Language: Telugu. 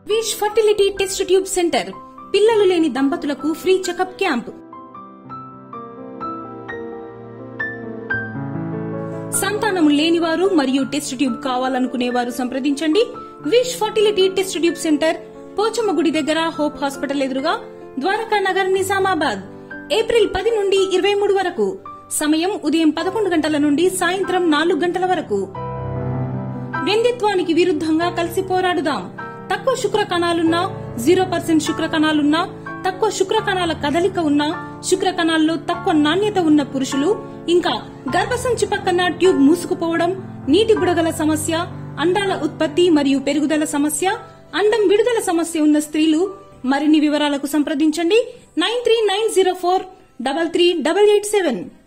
wish fertility test tube centre పిల్లలు లేని దంపతులకు ఫ్రీ చెకప్ క్యాంప్ సంతానము లేనివారు మరియు టెస్ట్ ట్యూబ్ కావాలనుకునేవారు సంప్రదించండి wish fertility test tube centre Pochammagudi దగ్గర హోప్ హాస్పిటల్ ఎదురుగా ద్వారకా నగర్ నిజామాబాద్ ఏప్రిల్ పది నుండి ఇరవై మూడు వరకు సమయం ఉదయం పదకొండు గంటల నుండి సాయంత్రం నాలుగు గంటల వరకు వ్యంగ్యత్వానికి విరుద్ధంగా కలిసి పోరాడుదాం తక్కువ శుక్ర కణాలున్నా జీరో పర్సెంట్ శుక్ర కణాలున్నా తక్కువ శుక్ర కణాల కదలిక ఉన్న శుక్ర కణాల్లో తక్కువ నాణ్యత ఉన్న పురుషులు ఇంకా గర్భసంచి పక్కన ట్యూబ్ మూసుకుపోవడం నీటి బుడగల సమస్య అండాల ఉత్పత్తి మరియు పెరుగుదల సమస్య అండం విడుదల సమస్య ఉన్న స్త్రీలు మరిన్ని వివరాలకు సంప్రదించండి nine three nine zero four double three double eight seven